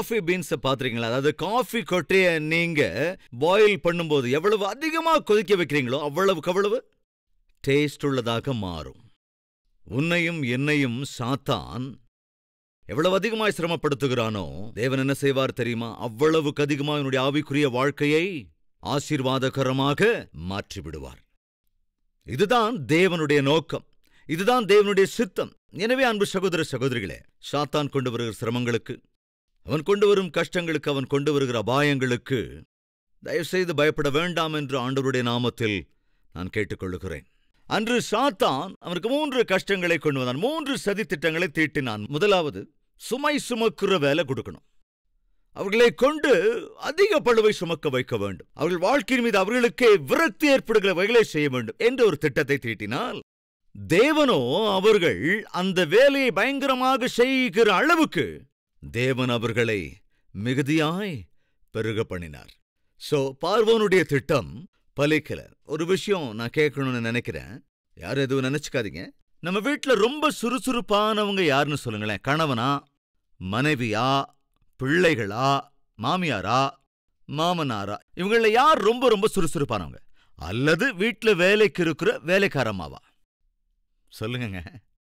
coffee பீன்ஸை பார்த்துருக்கீங்களா அதாவது coffee கொட்டையை நீங்க பாயில் பண்ணும்போது எவ்வளவு அதிகமா கொதிக்க வைக்கிறீங்களோ அவ்வளவுக்கு அவ்வளவு டேஸ்ட் உள்ளதாக மாறும் உன்னையும் என்னையும் சாத்தான் எவ்வளவு அதிகமாய் சிரமப்படுத்துகிறானோ தேவன் என்ன செய்வார் தெரியுமா அவ்வளவுக்கு அதிகமா என்னுடைய ஆவிக்குரிய வாழ்க்கையை ஆசீர்வாதகரமாக மாற்றி விடுவார் இதுதான் தேவனுடைய நோக்கம் இதுதான் தேவனுடைய சித்தம் எனவே அன்பு சகோதர சகோதரிகளே சாத்தான் கொண்டு வருகிற சிரமங்களுக்கு அவன் கொண்டு வரும் கஷ்டங்களுக்கு அவன் கொண்டு வருகிற அபாயங்களுக்கு தயவுசெய்து பயப்பட வேண்டாம் என்று ஆண்டவருடைய நாமத்தில் நான் கேட்டுக்கொள்ளுகிறேன் அன்று சாத்தான் அவனுக்கு மூன்று கஷ்டங்களை கொண்டு வந்தான் மூன்று சதித்திட்டங்களை தீட்டினான் முதலாவது சுமை சுமக்குற வேலை கொடுக்கணும் அவர்களை கொண்டு அதிக பழுவை சுமக்க வைக்க வேண்டும் அவர்கள் வாழ்க்கையின் மீது அவர்களுக்கே விரக்தி ஏற்படுகிற வகைகளை செய்ய வேண்டும் என்று ஒரு திட்டத்தை தீட்டினால் தேவனோ அவர்கள் அந்த வேலையை பயங்கரமாக செய்கிற அளவுக்கு தேவன் அவர்களை மிகுதியாய் பெருக பண்ணினார் சோ பார்வோனுடைய திட்டம் பலிக்கல ஒரு விஷயம் நான் கேட்கணும்னு நினைக்கிறேன் யாரும் எதுவும் நினைச்சுக்காதீங்க நம்ம வீட்ல ரொம்ப சுறுசுறுப்பானவங்க யாருன்னு சொல்லுங்களேன் கணவனா மனைவியா பிள்ளைகளா மாமியாரா மாமனாரா இவங்கள யார் ரொம்ப ரொம்ப சுறுசுறுப்பானவங்க அல்லது வீட்ல வேலைக்கு இருக்கிற வேலைக்காரம்மாவா சொல்லுங்கங்க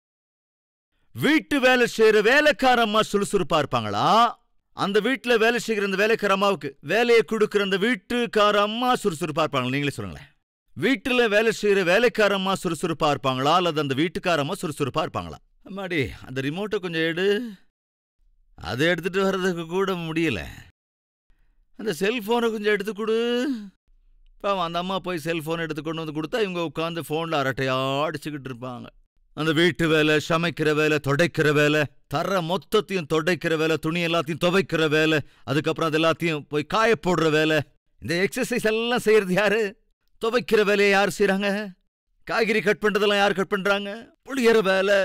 வீட்டு வேலை செய்யற வேலைக்காரம்மா சுறுசுறுப்பா இருப்பாங்களா அந்த வீட்ல வேலை செய்கிற அந்த வேலைக்கார அம்மாவுக்கு வேலையை கொடுக்கிற அந்த வீட்டுக்கார அம்மா சுறுசுறுப்பா இருப்பாங்களா நீங்களே சொல்லுங்களேன் வீட்டுல வேலை செய்யற வேலைக்கார அம்மா சுறுசுறுப்பா இருப்பாங்களா அல்லது அந்த வீட்டுக்கார அம்மா சுறுசுறுப்பா இருப்பாங்களா அம்மாடி அந்த ரிமோட்டை கொஞ்சம் எடு அதை எடுத்துட்டு வர்றதுக்கு கூட முடியல அந்த செல்போனை கொஞ்சம் எடுத்து கொடு பாவம் அந்த அம்மா போய் செல்போன் எடுத்து கொண்டு வந்து கொடுத்தா இவங்க உட்காந்து ஃபோனில் அரட்டையா அடிச்சுக்கிட்டு இருப்பாங்க அந்த வீட்டு வேலை சமைக்கிற வேலை தொடைக்கிற வேலை தர மொத்தத்தையும் தொடைக்கிற வேலை துணி எல்லாத்தையும் துவைக்கிற வேலை அதுக்கப்புறம் அது எல்லாத்தையும் போய் காய போடுற வேலை இந்த எக்ஸசைஸ் எல்லாம் செய்யறது யாரு துவைக்கிற வேலையை யார் செய்றாங்க காய்கறி கட் பண்றதெல்லாம் யார் கட் பண்றாங்க புளியற வேலை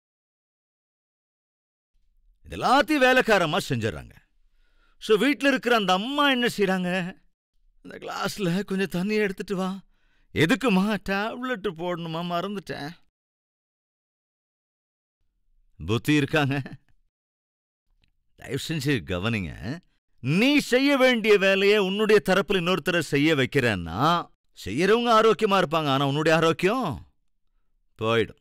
இது எல்லாத்தையும் வேலைக்காரமா செஞ்சிடறாங்க ஸோ வீட்டில் இருக்கிற அந்த அம்மா என்ன செய்றாங்க அந்த கிளாஸ்ல கொஞ்சம் தண்ணி எடுத்துட்டு வா எதுக்குமா டேப்லெட் போடணுமா மறந்துட்டேன் புத்தி இருக்காங்க தயவு செஞ்சு கவனிங்க நீ செய்ய வேண்டிய வேலையை உன்னுடைய தரப்புல இன்னொருத்தரை செய்ய வைக்கிறேன்னா செய்யறவங்க ஆரோக்கியமா இருப்பாங்க ஆனா உன்னுடைய ஆரோக்கியம் போயிடும்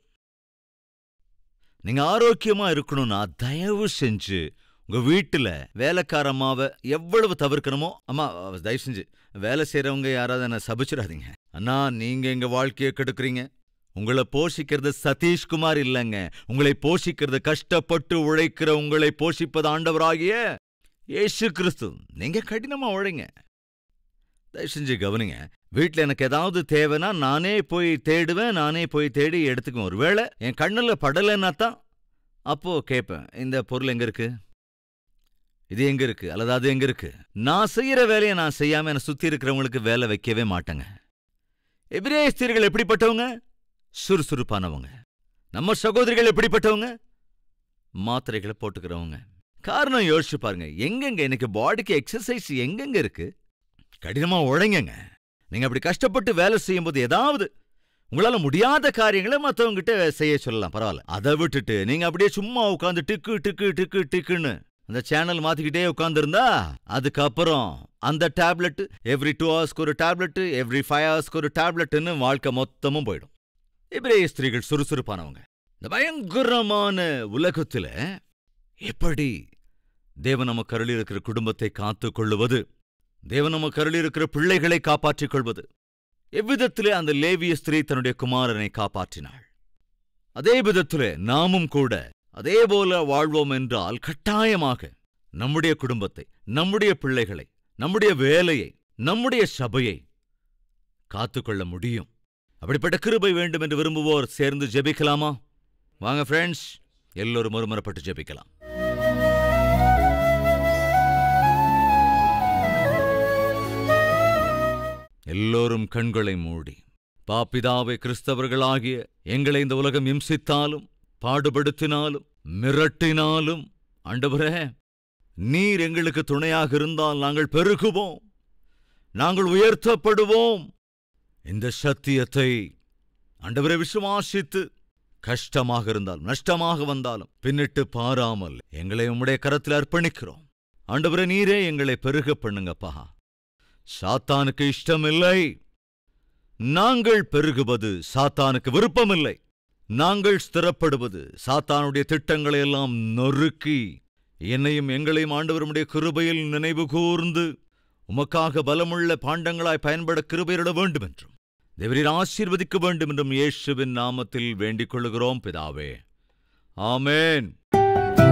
நீங்க ஆரோக்கியமா இருக்கணும்னா தயவு செஞ்சு உங்க வீட்டுல வேலைக்கார அம்மாவை எவ்வளவு தவிர்க்கணுமோ அம்மா தயவு செஞ்சு வேலை செய்யறவங்க யாராவது என்ன சபிச்சிடாதீங்க அண்ணா நீங்க எங்க வாழ்க்கையை கெடுக்குறீங்க உங்களை போஷிக்கிறது சதீஷ்குமார் இல்லைங்க உங்களை போஷிக்கிறது கஷ்டப்பட்டு உழைக்கிற உங்களை போஷிப்பது ஆண்டவராகிய இயேசு கிறிஸ்து நீங்க கடினமா உழைங்க தயவு செஞ்சு கவனிங்க வீட்ல எனக்கு ஏதாவது தேவைன்னா நானே போய் தேடுவேன் நானே போய் தேடி எடுத்துக்குவேன் ஒருவேளை என் கண்ணுல படலைன்னா தான் அப்போ கேட்பேன் இந்த பொருள் எங்க இருக்கு இது எங்க இருக்கு அல்லது அது எங்க இருக்கு நான் செய்யற வேலையை நான் செய்யாம என்னை சுத்தி இருக்கிறவங்களுக்கு வேலை வைக்கவே மாட்டேங்க எபிரேஸ்தீர்கள் எப்படிப்பட்டவங்க சுறுசுறுப்பானவங்க நம்ம சகோதரிகள் எப்படிப்பட்டவங்க மாத்திரைகளை போட்டுக்கிறவங்க காரணம் யோசிச்சு பாருங்க எங்கெங்க எனக்கு பாடிக்கு எக்ஸசைஸ் எங்கெங்க இருக்கு கடினமா உழைங்கங்க நீங்க அப்படி கஷ்டப்பட்டு வேலை செய்யும்போது ஏதாவது உங்களால முடியாத காரியங்களை மத்தவங்க கிட்ட செய்ய சொல்லலாம் பரவாயில்ல அதை விட்டுட்டு நீங்க அப்படியே சும்மா உட்காந்து டிக்கு டிக்கு டிக்கு டிக்குன்னு அந்த சேனல் மாத்திக்கிட்டே உட்காந்துருந்தா அதுக்கப்புறம் அந்த டேப்லெட் எவ்ரி டூ ஹவர்ஸ்க்கு ஒரு டேப்லெட் எவ்ரி ஃபைவ் ஹவர்ஸ்க்கு ஒரு டேப்லெட்னு வாழ்க்கை மொத்தமும் போயிடும் எபிரேய ஸ்திரீகள் சுறுசுறுப்பானவங்க இந்த பயங்கரமான உலகத்துல எப்படி தேவன் நம்ம கருளி இருக்கிற குடும்பத்தை காத்துக் கொள்ளுவது தேவன் நம்ம கருளி இருக்கிற பிள்ளைகளை காப்பாற்றிக் கொள்வது எவ்விதத்திலே அந்த லேவிய ஸ்திரீ தன்னுடைய குமாரனை காப்பாற்றினாள் அதே விதத்திலே நாமும் கூட அதே போல வாழ்வோம் என்றால் கட்டாயமாக நம்முடைய குடும்பத்தை நம்முடைய பிள்ளைகளை நம்முடைய வேலையை நம்முடைய சபையை காத்துக்கொள்ள முடியும் அப்படிப்பட்ட கிருபை வேண்டும் என்று விரும்புவோர் சேர்ந்து ஜெபிக்கலாமா வாங்க ஃப்ரெண்ட்ஸ் எல்லோரும் ஒருமுறைப்பட்டு ஜெபிக்கலாம் எல்லோரும் கண்களை மூடி பாப்பிதாவை கிறிஸ்தவர்களாகிய எங்களை இந்த உலகம் இம்சித்தாலும் பாடுபடுத்தினாலும் மிரட்டினாலும் ஆண்டவரே நீர் எங்களுக்கு துணையாக இருந்தால் நாங்கள் பெருகுவோம் நாங்கள் உயர்த்தப்படுவோம் இந்த சத்தியத்தை ஆண்டவரை விசுவாசித்து கஷ்டமாக இருந்தாலும் நஷ்டமாக வந்தாலும் பின்னிட்டு பாராமல் எங்களை உம்முடைய கரத்தில் அர்ப்பணிக்கிறோம் ஆண்டவரே நீரே எங்களை பெருக பண்ணுங்கப்பா சாத்தானுக்கு இஷ்டமில்லை நாங்கள் பெருகுவது சாத்தானுக்கு விருப்பமில்லை நாங்கள் ஸ்திரப்படுவது சாத்தானுடைய திட்டங்களை எல்லாம் நொறுக்கி என்னையும் எங்களையும் ஆண்டவருடைய கிருபையில் நினைவு கூர்ந்து உமக்காக பலமுள்ள பாண்டங்களாய் பயன்பட கிருபையிட வேண்டும் என்றும் தேவரீர் ஆசீர்வதிக்க வேண்டும் என்றும் இயேசுவின் நாமத்தில் வேண்டிக் கொள்கிறோம் பிதாவே ஆமென்